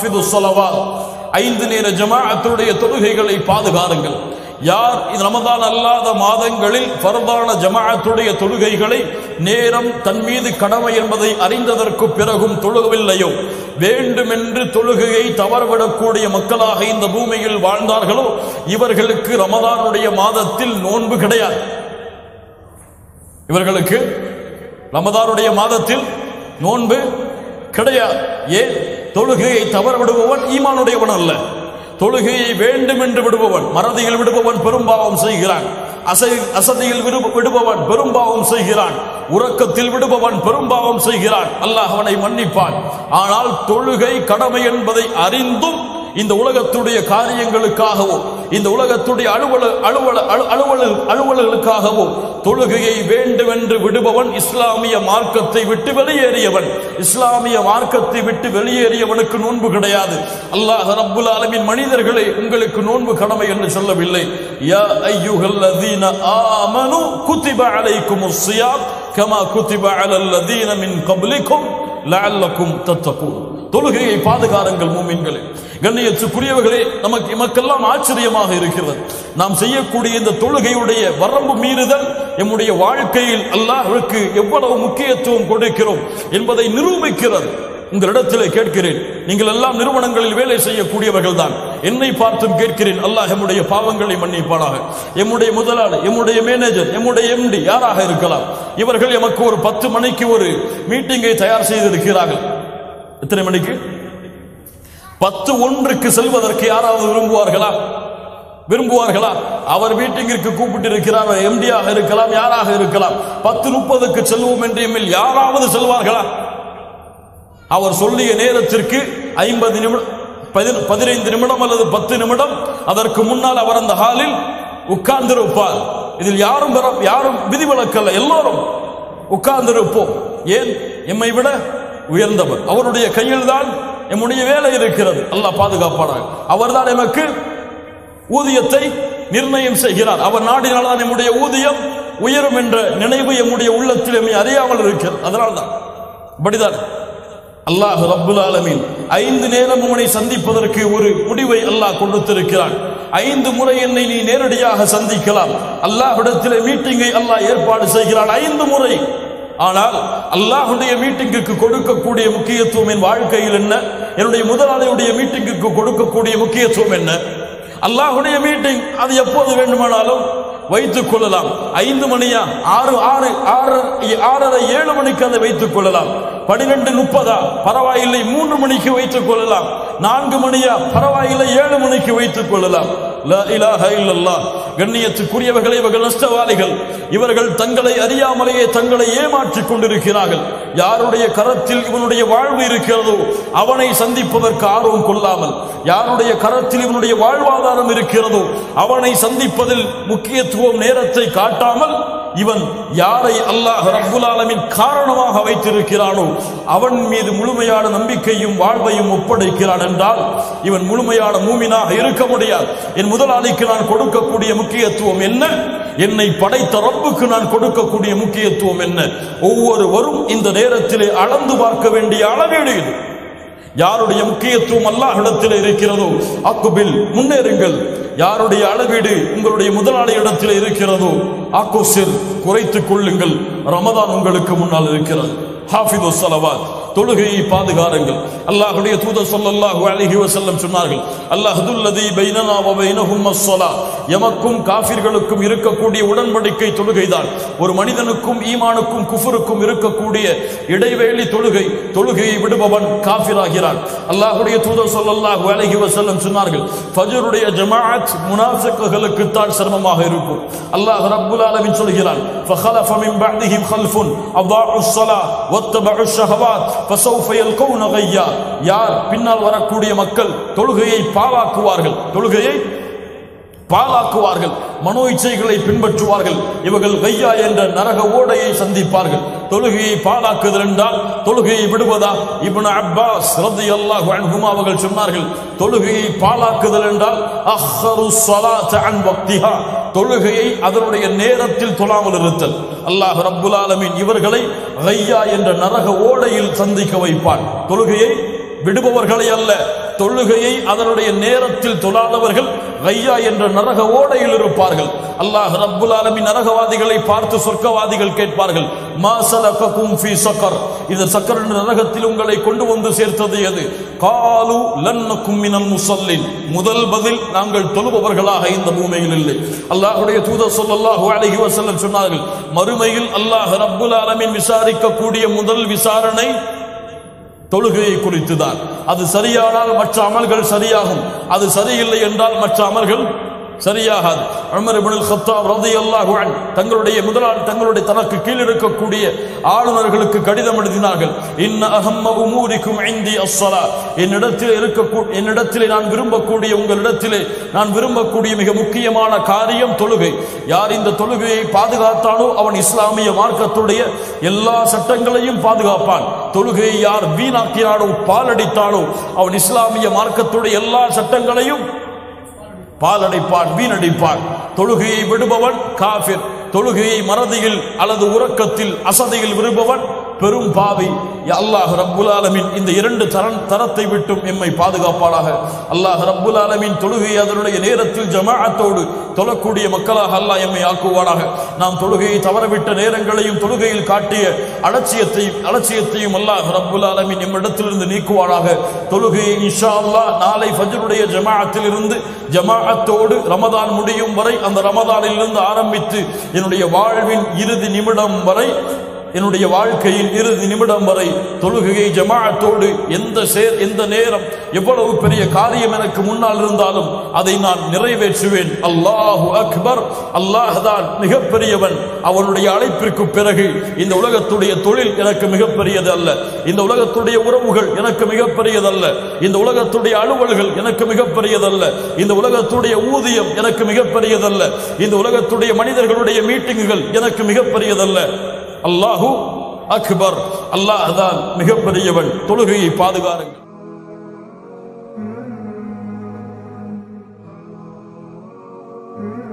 ஹாஃபிது ஸலவாத் ஐந்து நேர ஜமாஅத்துடைய தொழுகைகளை பாதுகாருங்கள் யார் இது ரமதான் அல்லாத மாதங்களில் ஃபர்தான ஜமாஅத்துடைய தொழுகைகளை நேரம் தன் மீது கடமை என்பதை அறிந்ததற்கு பிறகும் தொழுகவில்லையோ வேண்டுமென்று தொழுகையை தவறவிடக்கூடிய மக்களாக இந்த பூமியில் வாழ்ந்தார்களோ இவர்களுக்கு ரமதானுடைய மாதத்தில் நோன்பு கிடையாது இவர்களுக்கு ரமதானுடைய மாதத்தில் நோன்பு கிடையாது ஏன் தொழுகையை தவற விடுபவன் ஈமானுடையவன் அல்ல தொழுகையை வேண்டும் என்று விடுபவன் மறதியில் விடுபவன் பெரும்பாவம் செய்கிறான் அசை அசதியில் விடு- விடுபவன் பெரும்பாவம் செய்கிறான் உறக்கத்தில் விடுபவன் பெரும்பாவம் செய்கிறான் அல்லாஹ் அவனை மன்னிப்பான் ஆனால் தொழுகை கடமை என்பதை அறிந்தும் இந்த உலகத்துடைய காரியங்களுக்காகவோ இந்த உலகத்துடைய அலுவல அலுவல அலு- அலுவலர் அலுவலர்களுக்காகவோ தொழுகையை வேண்டுமென்று விடுபவன் இஸ்லாமிய மார்க்கத்தை விட்டு வெளியேறியவன் இஸ்லாமிய மார்க்கத்தை விட்டு வெளியேறியவனுக்கு நோன்பு கிடையாது அல்லாஹ் ரப்புல் ஆலமீன் மனிதர்களே உங்களுக்கு நோன்பு கடமை என்று சொல்லவில்லை யா அய்யுஹல்லதீன ஆமனு குத்திப அலைக்குமுஸ் ஸியாம் கமா குத்திப அலல் லதீன மின் கப்லிக்கும் லஅல்லக்கும் தத்தகூன் தொழுகையை பாதுகாருங்கள் மூமின்களே கண்ணியத்துக்குரியவர்களே நமக்கு நமக்கெல்லாம் ஆச்சரியமாக இருக்கிறது நாம் செய்யக்கூடிய இந்த தொழுகையுடைய வரம்பு மீறுதல் எம்முடைய வாழ்க்கையில் அல்லாஹ்வுக்கு எவ்வளவு முக்கியத்துவம் கொடுக்கிறோம் என்பதை நிரூபிக்கிறது உங்களிடத்திலே கேட்கிறேன் நீங்கள் எல்லாம் நிறுவனங்களில் வேலை செய்யக்கூடியவர்கள் தான் என்னை பார்த்தும் கேட்கிறேன் அல்லாஹ் எம்முடைய பாவங்களை மன்னிப்பானாக எம்முடைய முதலாளி எம்முடைய மேனேஜர் எம்முடைய எம்டி யாராக இருக்கலாம் இவர்கள் எமக்கு ஒரு பத்து மணிக்கு ஒரு மீட்டிங்கை தயார் செய்திருக்கிறார்கள் எத்தனை மணிக்கு பத்து ஒன்றுக்கு செல்வதற்கு யாராவது விரும்புவார்களா விரும்புவார்களா அவர் மீட்டிங்கிற்கு கூப்பிட்டு இருக்கிறார் எம்டியாக இருக்கலாம் யாராக இருக்கலாம் பத்து முப்பதுக்கு செல்வோம் என்று எம்மில் யாராவது செல்வார்களா அவர் சொல்லிய நேரத்திற்கு ஐம்பது நிமிடம் பதி- பதினைந்து நிமிடம் அல்லது பத்து நிமிடம் அதற்கு முன்னால் அவர் அந்த ஹாலில் உட்கார்ந்திருப்பார் இதில் யாரும் பெற யாரும் விதிவிலக்கல்ல எல்லோரும் உட்கார்ந்திருப்போம் ஏன் எம்மை விட உயர்ந்தவர் அவருடைய கையில் தான் எம்முடைய வேலை இருக்கிறது அல்லாஹ் பாதுகாப்பானார் அவர்தான் எமக்கு ஊதியத்தை நிர்ணயம் செய்கிறார் அவர் நாடினால்தான் நம்முடைய ஊதியம் உயரும் என்ற நினைவு எம்முடைய உள்ளத்தில் எம்மை அறியாமல் இருக்கிறது அதனால்தான் அப்படிதான் அல்லாஹ் ரப்புல் ஆலமீன் ஐந்து நேரம் உன்னை சந்திப்பதற்கு ஒரு முடிவை அல்லாஹ் கொடுத்திருக்கிறான் ஐந்து முறை என்னை நீ நேரடியாக சந்திக்கலாம் அல்லாஹ்விடத்திலே மீட்டிங்கை அல்லாஹ் ஏற்பாடு செய்கிறான் ஐந்து முறை ஆனால் அல்லாஹ்வுடைய மீட்டிங்குக்கு கொடுக்கக்கூடிய முக்கியத்துவம் என் வாழ்க்கையில் என்ன என்னுடைய முதலாளியுடைய மீட்டிங்குக்கு கொடுக்கக்கூடிய முக்கியத்துவம் என்ன அல்லாஹ்வுடைய மீட்டிங் அது எப்போது வேண்டுமானாலும் வைத்துக் கொள்ளலாம் ஐந்து மணியா ஆறு ஆறு ஆறு ஆறரை ஏழு மணிக்கு அதை வைத்துக் கொள்ளலாம் பனிரெண்டு முப்பதா பரவாயில்லை மூன்று மணிக்கு வைத்துக் கொள்ளலாம் நான்கு மணியா பரவாயில்லை ஏழு மணிக்கு வைத்துக் கொள்ளலாம் லா இலாஹ இல்லல்லாஹ் கண்ணியத்துக்குரியவர்களே இவர்கள் நஷ்டவாளிகள் இவர்கள் தங்களை அறியாமலேயே தங்களை ஏமாற்றிக் கொண்டிருக்கிறார்கள் யாருடைய கரத்தில் இவனுடைய வாழ்வு இருக்கிறதோ அவனை சந்திப்பதற்கு ஆர்வம் கொள்ளாமல் யாருடைய கரத்தில் இவனுடைய வாழ்வாதாரம் இருக்கிறதோ அவனை சந்திப்பதில் முக்கியத்துவம் நேரத்தை காட்டாமல் இவன் யாரை அல்லாஹ் ரப்புல் ஆலமீன் காரணமாக வைத்திருக்கிறானோ அவன் மீது முழுமையான நம்பிக்கையும் வாழ்வையும் ஒப்படைக்கிறான் என்றால் இவன் முழுமையான மூமினாக இருக்க முடியாது என் முதலாளிக்கு நான் கொடுக்கக்கூடிய முக்கியத்துவம் என்ன என்னை படைத்த ரப்புக்கு நான் கொடுக்கக்கூடிய முக்கியத்துவம் என்ன ஒவ்வொருவரும் இந்த நேரத்திலே அளந்து பார்க்க வேண்டிய அளவீடு இது யாருடைய முக்கியத்துவம் அல்லாஹ்விடத்தில் இருக்கிறதோ அக்குபில் முன்னேறுங்கள் யாருடைய அளவீடு உங்களுடைய முதலாளி இடத்தில் இருக்கிறதோ ஆக்கோசிர் குறைத்துக் கொள்ளுங்கள் ரமதான் உங்களுக்கு முன்னால் இருக்கிறது ஹாஃபிது ஸலவாத் தொழுகையை பாதுகாருங்கள் அல்லாஹ்வுடைய தூதர் ஸல்லல்லாஹு அலைஹி வஸல்லம் சொன்னார்கள் அல்லாஹ்துல்லதி பைனனா வ பைனஹும் அஸ்ஸலா எமக்கும் காஃபிர்களுக்கும் இருக்கக்கூடிய உடன்படிக்கை தொழுகைதான் ஒரு மனிதனுக்கும் ஈமானுக்கும் குஃபருக்கும் இருக்கக்கூடிய இடைவேளி தொழுகை தொழுகையை விடுபவன் காஃபிராகிறான் அல்லாஹ்வுடைய தூதர் ஸல்லல்லாஹு அலைஹி வஸல்லம் சொன்னார்கள் ஃபஜ்ருடைய ஜமாஅத் முனாஃபிக்குகளுக்கு தான் சிரமமாக இருக்கும் அல்லாஹ் ரப்புல் ஆலமீன் சொல்கிறான் فخلف من بعدهم خلف اضاعوا الصلاه واتبعوا الشهوات فسوف يلقون غيا யார் பின்னால் வரக்கூடிய மக்கள் தொழுகையை பாழாக்குவார்கள் தொழுகையை பாழாக்குவார்கள் மனோ இச்சைகளை பின்பற்றுவார்கள் இவர்கள் கையா என்ற நரக ஓடையை சந்திப்பார்கள் தொழுகையை பாழாக்குதல் என்றால் தொழுகையை விடுவதா இப்னு அப்பாஸ் ரலியல்லாஹு அன்ஹுமா அவர்கள் சொன்னார்கள் தொழுகையை பாழாக்குதல் என்றால் அஹ்ஹரு ஸலாத்த அன் வக்திஹா தொழுகையை அதனுடைய நேரத்தில் தொழாமல் இருத்தல் அல்லாஹ் ரப்புல் ஆலமீன் இவர்களை கையா என்ற நரக ஓடையில் சந்திக்க வைப்பான் தொழுகையை விடுபவர்களை அல்ல தொழுகையை அதனுடைய நேரத்தில் தொழாதவர்கள் கையா என்ற நரக ஓடையில் இருப்பார்கள் அல்லாஹ் ரப்புல் ஆலமின் நரகவாதிகளை பார்த்து சொர்க்கவாதிகள் கேட்பார்கள் மா சலககும் ஃபீ சக்கர் இந்த சக்கர என்ற நரகத்தில் உங்களை கொண்டு வந்து சேர்த்தது எது காலு லன்னக்கும் மினல் முசல்லின் முதல் பதில் நாங்கள் தொழுபவர்களாக இந்த பூமியில் இல்லை அல்லாஹ்வுடைய தூதர் ஸல்லல்லாஹு அலைஹி வஸல்லம் சொன்னார்கள் மறுமையில் அல்லாஹ் ரப்புல் ஆலமீன் விசாரிக்கக்கூடிய முதல் விசாரணை தொழுகையை குறித்துதான் அது சரியானால் மற்ற அமல்கள் சரியாகும் அது சரியில்லை என்றால் மற்ற அமல்கள் சரியாகாது உமர் இப்னுல் கத்தாப் ரலியல்லாஹு அன்ஹு தங்களுடைய முதலாளி தங்களுடைய தனக்கு கீழ் இருக்கக்கூடிய ஆளுநர்களுக்கு கடிதம் எழுதினார்கள் இன்ன அஹம்ம உமூரிக்கும் இந்தி அஸ்ஸலா என்னிடத்தில் இருக்க என்னிடத்திலே நான் விரும்பக்கூடிய உங்களிடத்திலே நான் விரும்பக்கூடிய மிக முக்கியமான காரியம் தொழுகை யார் இந்த தொழுகையை பாதுகாத்தானோ அவன் இஸ்லாமிய மார்க்கத்துடைய எல்லா சட்டங்களையும் பாதுகாப்பான் தொழுகையை யார் வீணாக்கினானோ பாலடித்தானோ அவன் இஸ்லாமிய மார்க்கத்துடைய எல்லா சட்டங்களையும் பாலடைப்பான் வீணடிப்பான் தொழுகையை விடுபவன் காஃபிர் தொழுகையை மறதியில் அல்லது உறக்கத்தில் அசதியில் விரும்பவன் பெரும் பாவி யா அல்லாஹ் ரப்புல் ஆலமீன் இந்த இரண்டு தரன் தரத்தை விட்டும் எம்மை பாதுகாப்பாளாக அல்லாஹ் ரப்புல் ஆலமீன் தொழுகை அதனுடைய நேரத்தில் ஜமாஅத்தோடு தொழக்கூடிய மக்களாக அல்லாஹ் எம்மை ஆக்குவானாக நாம் தொழுகையை தவறவிட்ட நேரங்களையும் தொழுகையில் காட்டிய அலட்சியத்தையும் அலட்சியத்தையும் அல்லாஹ் ரப்புல் ஆலமீன் எம்மிடத்திலிருந்து நீக்குவானாக தொழுகையை இன்ஷா அல்லாஹ் நாளை ஃபஜ்ருடைய ஜமாஅத்தில் இருந்து ஜமாஅத்தோடு ரமதான் முடியும் வரை அந்த ரமதானில் இருந்து ஆரம்பித்து என்னுடைய வாழ்வின் இறுதி நிமிடம் வரை என்னுடைய வாழ்க்கையின் இறுதி நிமிடம் வரை தொழுகையை ஜமாஅத்தோடு எந்த சேர் எந்த நேரம் எவ்வளவு பெரிய காரியம் எனக்கு முன்னால் இருந்தாலும் அதை நான் நிறைவேற்றுவேன் அல்லாஹு அக்பர் அல்லாஹ் தான் மிகப்பெரியவன் அவனுடைய அழைப்பிற்கு பிறகு இந்த உலகத்துடைய தொழில் எனக்கு மிகப்பெரியது அல்ல இந்த உலகத்துடைய உறவுகள் எனக்கு மிகப்பெரியதல்ல இந்த உலகத்துடைய அலுவல்கள் எனக்கு மிகப்பெரியதல்ல இந்த உலகத்துடைய ஊதியம் எனக்கு மிகப்பெரியதல்ல இந்த உலகத்துடைய மனிதர்களுடைய மீட்டிங்குகள் எனக்கு மிகப்பெரியதல்ல அல்லாஹு அக்பர் அல்லாஹ் தான் மிகப்பெரியவன் தொழுகையை பாதுகாருங்கள் Mm-hmm.